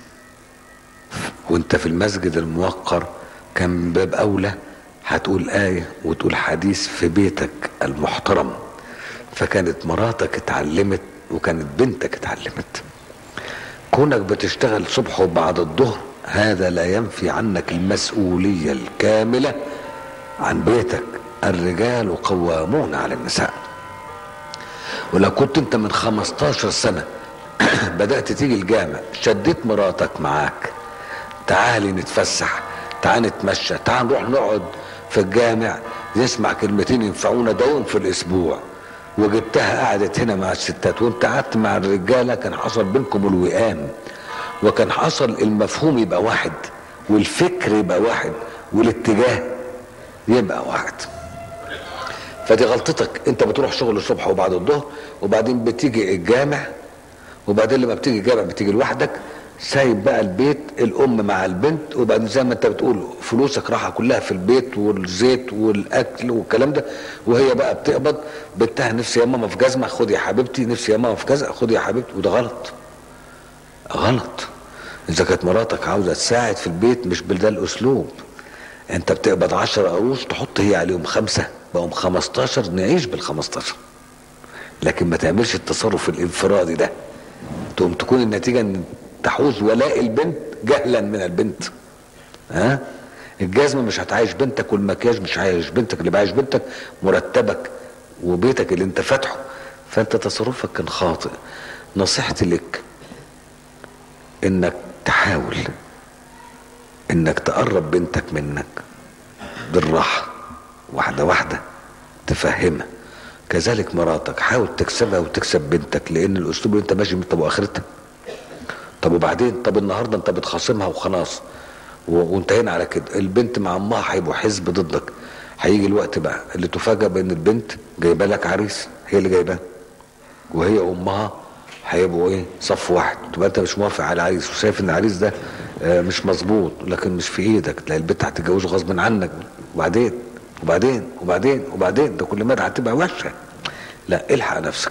وانت في المسجد الموقر كان من باب أولى هتقول آية وتقول حديث في بيتك المحترم فكانت مراتك اتعلمت وكانت بنتك اتعلمت كونك بتشتغل صبح وبعد الظهر هذا لا ينفي عنك المسؤولية الكاملة عن بيتك الرجال قوامون على النساء ولو كنت انت من 15 سنة بدأت تيجي الجامع شديت مراتك معاك تعالي نتفسح تعال نتمشى تعال نروح نقعد في الجامع نسمع كلمتين ينفعونا دايم في الاسبوع وجبتها قعدت هنا مع الستات وانت قعدت مع الرجاله كان حصل بينكم الوئام وكان حصل المفهوم يبقى واحد والفكر يبقى واحد والاتجاه يبقى واحد فدي غلطتك انت بتروح شغل الصبح وبعد الظهر وبعدين بتيجي الجامع وبعدين لما بتيجي الجامع بتيجي لوحدك سايب بقى البيت الام مع البنت وبعدين زي ما انت بتقول فلوسك راحه كلها في البيت والزيت والاكل والكلام ده وهي بقى بتقبض بنتها نفسي يا ماما في جزمه خد يا حبيبتي نفسي يا ماما في كذا خد يا حبيبتي وده غلط غلط اذا كانت مراتك عاوزه تساعد في البيت مش بده الاسلوب انت بتقبض 10 قروش تحط هي عليهم خمسه بقوا 15 نعيش بال 15 لكن ما تعملش التصرف الانفرادي ده تقوم تكون النتيجه ان تحوز ولاء البنت جهلا من البنت ها الجزمه مش هتعيش بنتك والمكياج مش هيعيش بنتك اللي بعيش بنتك مرتبك وبيتك اللي انت فاتحه فانت تصرفك كان خاطئ نصيحتي لك انك تحاول انك تقرب بنتك منك بالراحه واحده واحده تفهمها كذلك مراتك حاول تكسبها وتكسب بنتك لان الاسلوب اللي انت ماشي بيه طب واخرتها طب وبعدين طب النهارده انت بتخاصمها وخلاص و- وانتهينا على كده البنت مع امها هيبقوا حزب ضدك هيجي الوقت بقى اللي تفاجأ بان البنت جايبه لك عريس هي اللي جايباه وهي وامها هيبقوا ايه صف واحد تبقى انت مش موافق على العريس وشايف ان العريس ده آه، مش مظبوط لكن مش في ايدك تلاقي البنت هتتجوزه غصب عنك وبعدين وبعدين وبعدين وبعدين ده كل مره هتبقى وحشه لا الحق نفسك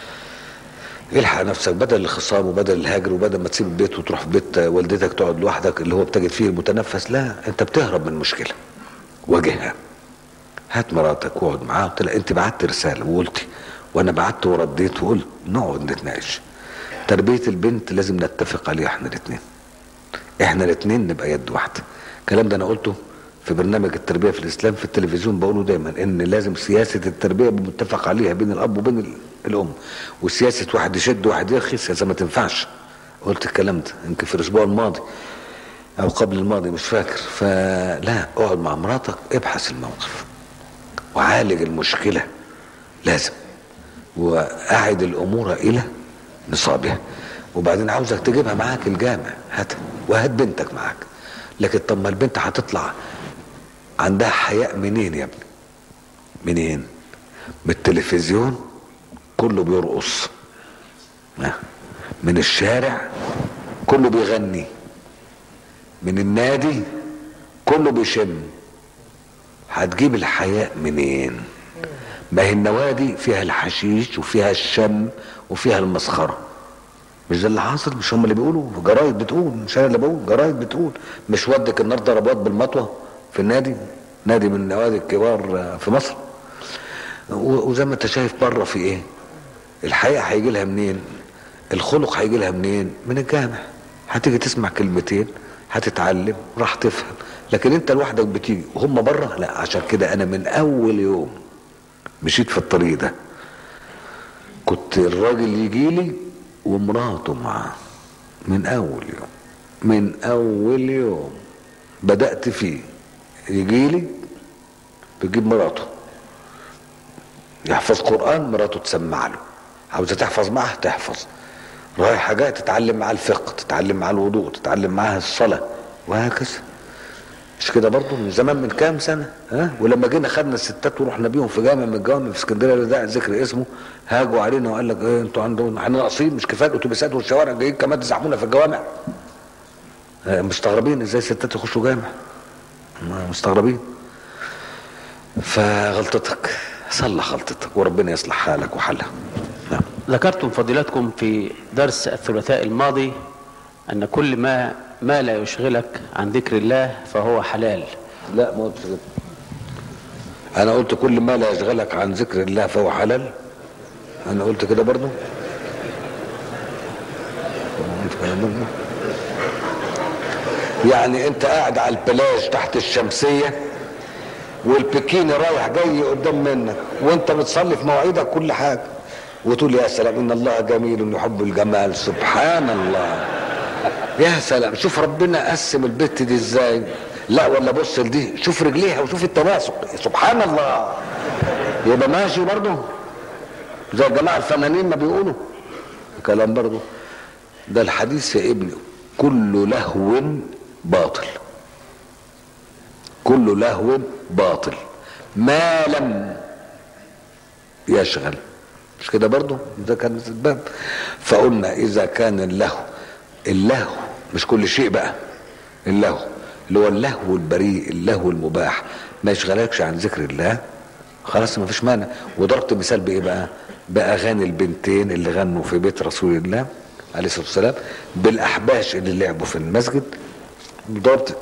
الحق نفسك بدل الخصام وبدل الهجر وبدل ما تسيب البيت وتروح في بيت والدتك تقعد لوحدك اللي هو بتجد فيه المتنفس لا انت بتهرب من مشكله واجهها هات مراتك واقعد معاها قلت لها انت بعت رساله وقلتي وانا بعت ورديت وقلت نقعد نتناقش تربيه البنت لازم نتفق عليها احنا الاثنين احنا الاثنين نبقى يد واحده الكلام ده انا قلته في برنامج التربيه في الاسلام في التلفزيون بقوله دايما ان لازم سياسه التربيه يبقى متفق عليها بين الاب وبين ال- الام وسياسه واحد يشد واحد يرخي سياسه ما تنفعش قلت الكلام ده يمكن في الاسبوع الماضي او قبل الماضي مش فاكر فلا اقعد مع مراتك ابحث الموقف وعالج المشكله لازم واعد الامور الى نصابها وبعدين عاوزك تجيبها معاك الجامع هاتها وهات بنتك معاك لكن طب ما البنت هتطلع عندها حياء منين يا ابني منين من التلفزيون كله بيرقص ها؟ من الشارع كله بيغني من النادي كله بيشم هتجيب الحياء منين ما هي النوادي فيها الحشيش وفيها الشم وفيها المسخره مش ده اللي حاصل مش هم اللي بيقولوا جرايد بتقول مش انا اللي بقول جرايد بتقول مش ودك النهارده ضربات بالمطوه في النادي نادي من النوادي الكبار في مصر و- وزي ما انت شايف بره في ايه الحقيقه هيجي لها منين الخلق هيجي لها منين من الجامع هتيجي تسمع كلمتين هتتعلم راح تفهم لكن انت لوحدك بتيجي وهم بره لا عشان كده انا من اول يوم مشيت في الطريق ده كنت الراجل يجي لي ومراته معاه من اول يوم من اول يوم بدأت فيه يجي لي بيجيب مراته يحفظ قرآن مراته تسمع له عاوزة تحفظ معها تحفظ رايحة جاية تتعلم معاه الفقه تتعلم معاه الوضوء تتعلم معاه الصلاة وهكذا مش كده برضه من زمان من كام سنة ها ولما جينا خدنا الستات ورحنا بيهم في جامع من الجوامع في اسكندرية لا داعي ذكر اسمه هاجوا علينا وقال لك ايه انتوا عندهم احنا ناقصين مش كفايه الاتوبيسات والشوارع جايين كمان تزحمونا في الجوامع آه، مستغربين ازاي الستات يخشوا جامع ما مستغربين فغلطتك صلح غلطتك وربنا يصلح حالك وحالها نعم. ذكرتم فضيلتكم في درس الثلاثاء الماضي أن كل ما ما لا يشغلك عن ذكر الله فهو حلال لا ما قلتش كده انا قلت كل ما لا يشغلك عن ذكر الله فهو حلال انا قلت كده برضو قلت كده برضو؟ يعني انت قاعد على البلاج تحت الشمسية والبكيني رايح جاي قدام منك وانت بتصلي في مواعيدك كل حاجة وتقول يا سلام ان الله جميل يحب الجمال سبحان الله يا سلام شوف ربنا قسم البت دي ازاي لا ولا بص لدي شوف رجليها وشوف التناسق سبحان الله يبقى ماشي برضه زي الجماعه الفنانين ما بيقولوا كلام برضه ده الحديث يا ابني كل لهو باطل كل لهو باطل ما لم يشغل مش كده برضه ده كان الباب فقلنا اذا كان اللهو اللهو مش كل شيء بقى اللهو اللي هو اللهو البريء اللهو المباح ما يشغلكش عن ذكر الله خلاص ما فيش مانع وضربت مثال بايه بقى باغاني البنتين اللي غنوا في بيت رسول الله عليه الصلاه والسلام بالاحباش اللي لعبوا في المسجد ضربت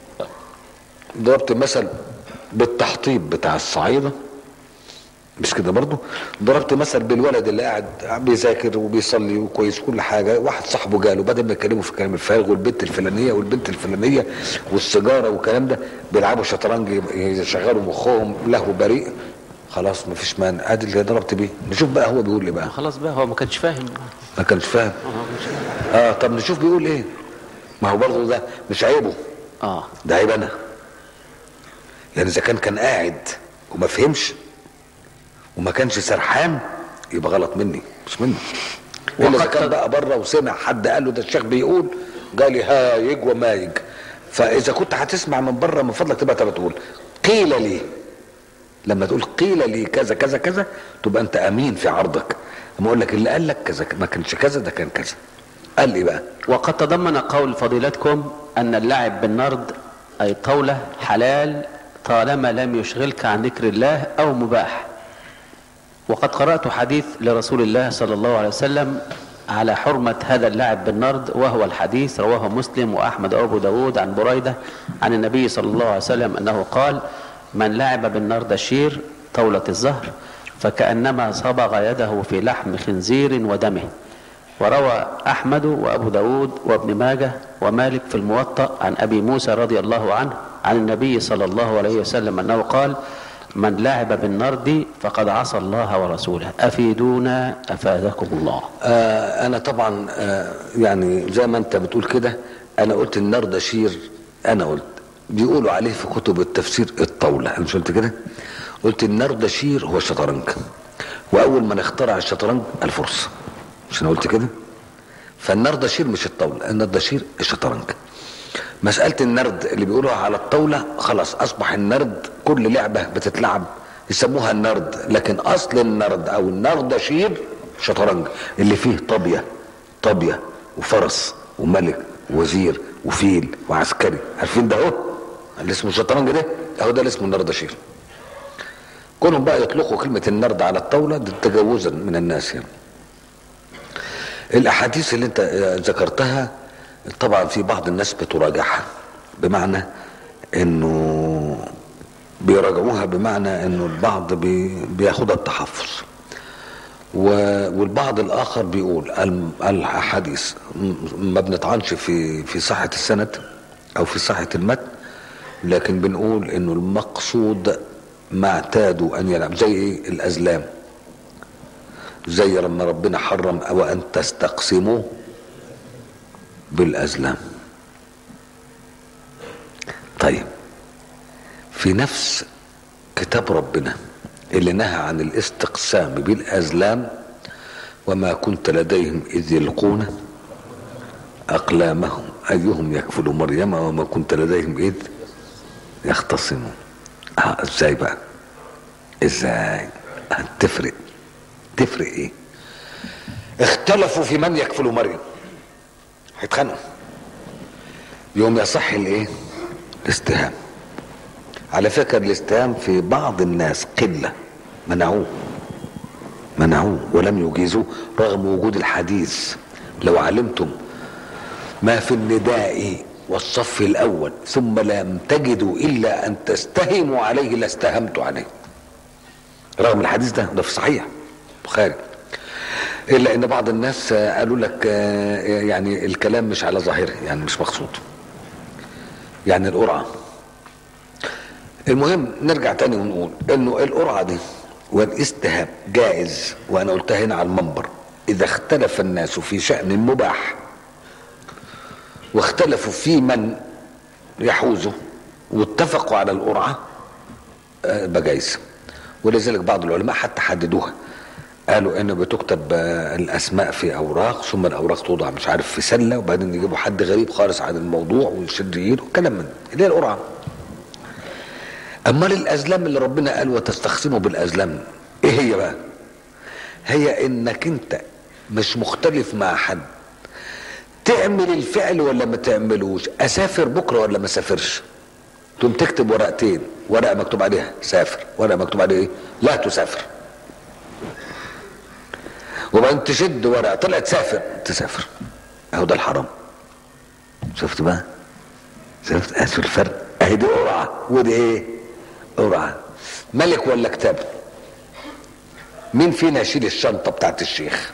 ضربت مثل بالتحطيب بتاع الصعيده مش كده برضه ضربت مثل بالولد اللي قاعد بيذاكر وبيصلي وكويس كل حاجه واحد صاحبه جاله بدل ما يكلمه في الكلام الفارغ والبنت الفلانيه والبنت الفلانيه والسيجاره والكلام ده بيلعبوا شطرنج يشغلوا مخهم لهو بريء خلاص ما فيش مانع ادي اللي ضربت بيه نشوف بقى هو بيقول ايه بقى خلاص بقى هو ما كانش فاهم ما كانش فاهم آه، ما كانش فاهم. اه طب نشوف بيقول ايه ما هو برضه ده مش عيبه اه ده عيب انا لان اذا كان كان قاعد وما فهمش وما كانش سرحان يبقى غلط مني مش مني الا اذا وقد كان تد- بقى بره وسمع حد قال له ده الشيخ بيقول قال هايج ومايج فاذا كنت هتسمع من بره من فضلك تبقى انت بتقول قيل لي لما تقول قيل لي كذا كذا كذا تبقى انت امين في عرضك اما اقول لك اللي قال لك كذا ما كانش كذا ده كان كذا قال لي بقى وقد تضمن قول فضيلتكم أن اللعب بالنرد أي الطاولة حلال طالما لم يشغلك عن ذكر الله أو مباح وقد قرأت حديث لرسول الله صلى الله عليه وسلم على حرمة هذا اللعب بالنرد وهو الحديث رواه مسلم وأحمد وأبو داود عن بريدة عن النبي صلى الله عليه وسلم أنه قال من لعب بالنرد الشير طاولة الزهر فكأنما صبغ يده في لحم خنزير ودمه وروى أحمد وأبو داود وابن ماجه ومالك في الموطأ عن أبي موسى رضي الله عنه عن النبي صلى الله عليه وسلم أنه قال من لعب بالنرد فقد عصى الله ورسوله أفيدونا أفادكم الله آه انا طبعا آه يعني زي ما انت بتقول كده انا قلت النرد شير انا قلت بيقولوا عليه في كتب التفسير الطاولة انا مش قلت كده قلت النرد شير هو الشطرنج واول من اخترع الشطرنج الفرس مش انا قلت كده فالنرد شير مش الطاولة النرد شير الشطرنج مسألة النرد اللي بيقولوها على الطاولة خلاص أصبح النرد كل لعبة بتتلعب يسموها النرد لكن أصل النرد أو النردشير شطرنج اللي فيه طابية طابية وفرس وملك ووزير وفيل وعسكري عارفين ده اهو اللي اسمه شطرنج ده اهو ده اللي اسمه النردشير كونهم بقى يطلقوا كلمة النرد على الطاولة ده تجاوزا من الناس يعني الاحاديث اللي انت آه، ذكرتها طبعا في بعض الناس بتراجعها بمعنى انه بيراجعوها بمعنى انه البعض بي بياخدها التحفظ و- والبعض الاخر بيقول الم- الاحاديث م- ما بنطعنش في في صحه السند او في صحه المتن لكن بنقول انه المقصود ما اعتادوا ان يلعب زي ايه الازلام زي لما ربنا حرم او ان تستقسموا بالازلام طيب في نفس كتاب ربنا اللي نهى عن الاستقسام بالازلام وما كنت لديهم اذ يلقون اقلامهم ايهم يكفل مريم وما كنت لديهم اذ يختصمون اه ازاي بقى ازاي تفرق تفرق ايه اختلفوا في من يكفل مريم هيتخانقوا يوم يصح الايه الاستهام على فكرة الاستهام في بعض الناس قلة منعوه منعوه ولم يجيزوه رغم وجود الحديث لو علمتم ما في النداء والصف الأول ثم لم تجدوا إلا أن تستهموا عليه لاستهمت عليه رغم الحديث ده ده في صحيح بخاري إلا أن بعض الناس قالوا لك يعني الكلام مش على ظاهره يعني مش مقصود يعني القرعة المهم نرجع تاني ونقول انه القرعة دي والاستهاب جائز وانا قلتها هنا على المنبر اذا اختلف الناس في شأن مباح واختلفوا في من يحوزه واتفقوا على القرعة يبقى جايز ولذلك بعض العلماء حتى حددوها قالوا انه بتكتب الاسماء في اوراق ثم الاوراق توضع مش عارف في سله وبعدين يجيبوا حد غريب خالص عن الموضوع ويشد ايده وكلام من اللي هي القرعه امال الازلام اللي ربنا قال وتستخصموا بالازلام ايه هي بقى هي انك انت مش مختلف مع حد تعمل الفعل ولا ما تعملوش اسافر بكره ولا ما اسافرش تقوم تكتب ورقتين ورقه مكتوب عليها سافر ورقه مكتوب عليها ايه لا تسافر وبعدين تشد ورقه طلعت سافر تسافر اهو ده الحرام شفت بقى شفت اسف الفرق اهي دي قرعه ودي ايه قرعه ملك ولا كتاب مين فينا يشيل الشنطه بتاعت الشيخ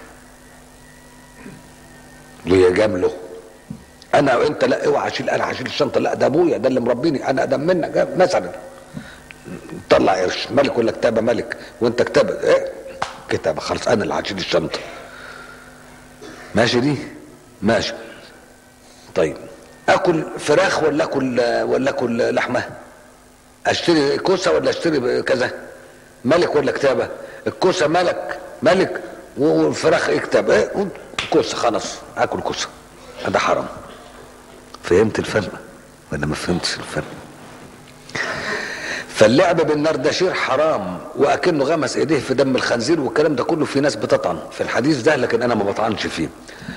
ويجامله انا وانت لا اوعى اشيل انا هشيل الشنطه لا ده ابويا ده اللي مربيني انا اقدم منك مثلا طلع قرش ملك ولا كتابه ملك وانت كتابه ايه كتابه خلاص انا اللي هشيل الشنطه ماشي دي ماشي طيب اكل فراخ ولا اكل ولا اكل لحمه اشتري كوسه ولا اشتري كذا ملك ولا كتابه الكوسه ملك ملك والفراخ ايه كتاب ايه كوسه خلاص اكل كوسه هذا حرام فهمت الفرق ولا ما فهمتش الفرق فاللعب بالنردشير حرام واكنه غمس ايديه في دم الخنزير والكلام ده كله في ناس بتطعن في الحديث ده لكن انا ما بطعنش فيه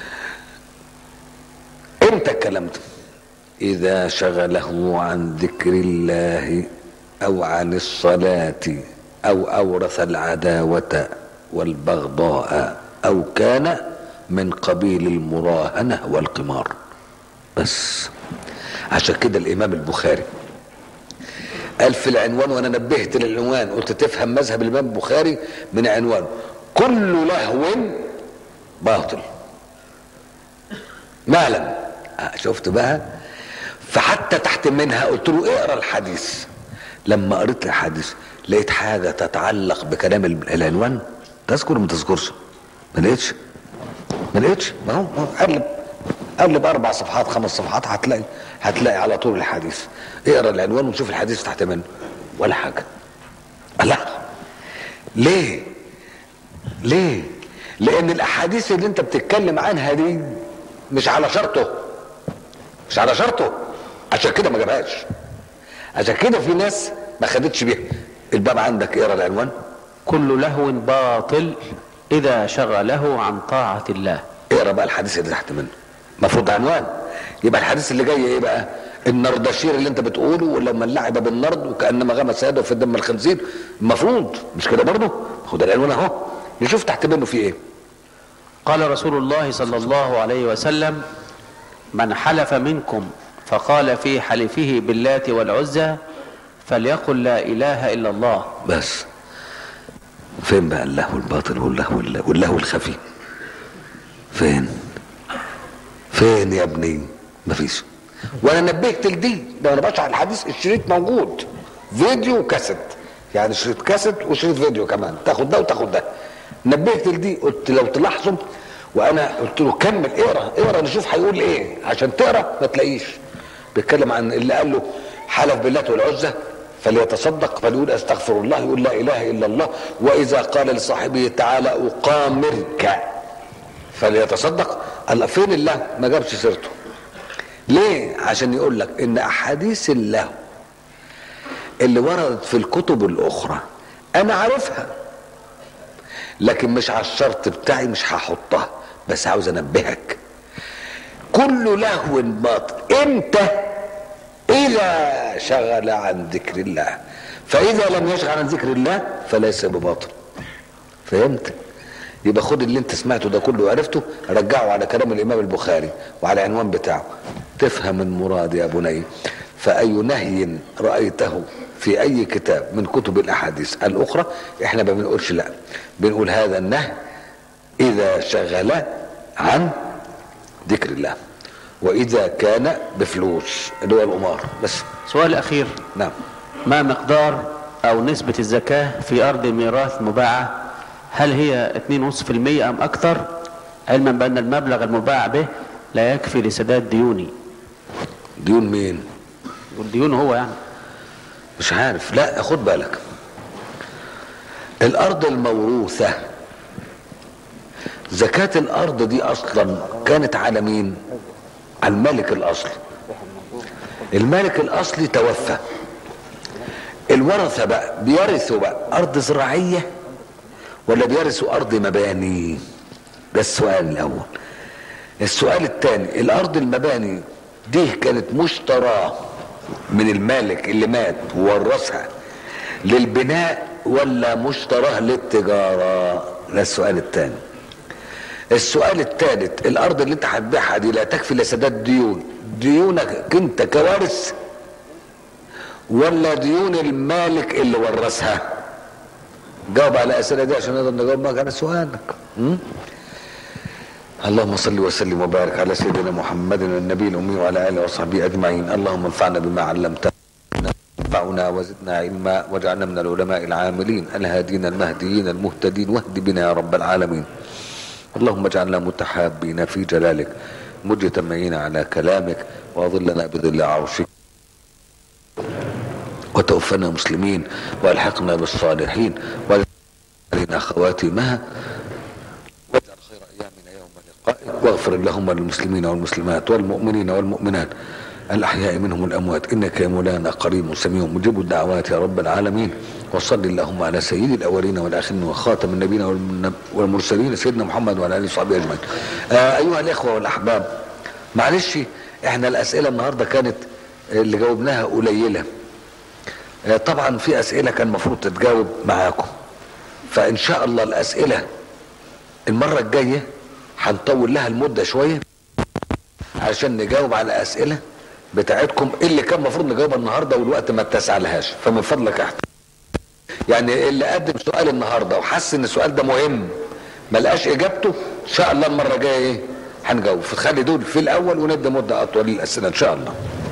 امتى الكلام ده اذا شغله عن ذكر الله او عن الصلاه او اورث العداوه والبغضاء او كان من قبيل المراهنه والقمار بس عشان كده الامام البخاري قال في العنوان وانا نبهت للعنوان قلت تفهم مذهب الامام البخاري من عنوان كل لهو باطل ما لم شفت بقى فحتى تحت منها قلت له اقرا الحديث لما قريت الحديث لقيت حاجه تتعلق بكلام العنوان تذكر وما تذكرش ما لقيتش ما لقيتش ما هو قلب قلب اربع صفحات خمس صفحات هتلاقي هتلاقي على طول الحديث اقرا العنوان وشوف الحديث تحت منه ولا حاجه لا ليه ليه لان الاحاديث اللي انت بتتكلم عنها دي مش على شرطه مش على شرطه عشان كده ما جابهاش عشان كده في ناس ما خدتش بيها الباب عندك اقرا العنوان كل لهو باطل إذا شغله عن طاعة الله اقرا بقى الحديث اللي تحت منه المفروض عنوان يبقى الحديث اللي جاي ايه بقى النردشير اللي انت بتقوله ولما لعب بالنرد وكانما غمس يده في دم الخنزير المفروض مش كده برضه خد العنوان اهو نشوف تحت منه في ايه قال رسول الله صلى الله عليه وسلم من حلف منكم فقال في حلفه باللات والعزى فليقل لا إله إلا الله بس فين بقى اللهو الباطل واللهو واللهو الخفي فين فين يا ابني مفيش وانا نبهت لدي ده انا بشرح الحديث الشريط موجود فيديو وكاسيت يعني شريط كاسيت وشريط فيديو كمان تاخد ده وتاخد ده نبهت لدي قلت لو تلاحظوا وانا قلت له كمل اقرا اقرا نشوف هيقول ايه عشان تقرا ما تلاقيش بيتكلم عن اللي قال له حلف بالله والعزى فليتصدق فليقول استغفر الله يقول لا اله الا الله واذا قال لصاحبه تعالى اقامرك فليتصدق الله فين الله ما جابش سيرته ليه عشان يقول لك ان احاديث الله اللي وردت في الكتب الاخرى انا عارفها لكن مش على الشرط بتاعي مش هحطها بس عاوز انبهك كل لهو باطل امتى اذا شغل عن ذكر الله فاذا لم يشغل عن ذكر الله فليس بباطل فهمت يبقى خد اللي انت سمعته ده كله وعرفته رجعه على كلام الامام البخاري وعلى العنوان بتاعه تفهم المراد يا بني فاي نهي رايته في اي كتاب من كتب الاحاديث الاخرى احنا ما بنقولش لا بنقول هذا النهي اذا شغل عن ذكر الله واذا كان بفلوس اللي هو القمار بس سؤال اخير نعم ما مقدار او نسبة الزكاة في ارض ميراث مباعة هل هي 2.5% ام اكثر علما بان المبلغ المباع به لا يكفي لسداد ديوني ديون مين والديون هو يعني مش عارف لا خد بالك الارض الموروثة زكاة الارض دي اصلا كانت على مين على الملك الاصلي الملك الاصلي توفى الورثة بقى بيرثوا بقى ارض زراعية ولا بيرثوا ارض مباني ده السؤال الاول السؤال الثاني الارض المباني دي كانت مشتراه من المالك اللي مات وورثها للبناء ولا مشتراه للتجارة ده السؤال الثاني السؤال الثالث الارض اللي انت هتبيعها دي لا تكفي لسداد ديون ديونك انت كوارث ولا ديون المالك اللي ورثها جاوب على الاسئله دي عشان نقدر نجاوب معاك على سؤالك م? اللهم صل وسلم وبارك على سيدنا محمد النبي الامي وعلى اله وصحبه اجمعين اللهم انفعنا بما علمتنا وانفعنا وزدنا علما واجعلنا من العلماء العاملين الهادين المهديين المهتدين واهد بنا يا رب العالمين اللهم اجعلنا متحابين في جلالك مجتمعين على كلامك واظلنا بظل عرشك وتوفنا مسلمين والحقنا بالصالحين واجعلنا خواتمها واجعل خير ايامنا يوم لقائك واغفر اللهم للمسلمين والمسلمات والمؤمنين والمؤمنات الاحياء منهم الاموات انك يا مولانا قريب سميع مجيب الدعوات يا رب العالمين وصل اللهم على سيد الاولين والاخرين وخاتم النبيين والمن- والمرسلين سيدنا محمد وعلى اله وصحبه اجمعين. آه ايها الاخوه والاحباب معلش احنا الاسئله النهارده كانت اللي جاوبناها قليله. آه طبعا في اسئله كان المفروض تتجاوب معاكم. فان شاء الله الاسئله المره الجايه هنطول لها المده شويه عشان نجاوب على اسئله بتاعتكم اللي كان المفروض نجاوبها النهارده والوقت ما اتسع لهاش فمن فضلك احترم يعني اللي قدم سؤال النهارده وحس ان السؤال ده مهم ما لقاش اجابته ان شاء الله المره الجايه ايه هنجاوب فخلي دول في الاول وندي مده اطول للاسئله ان شاء الله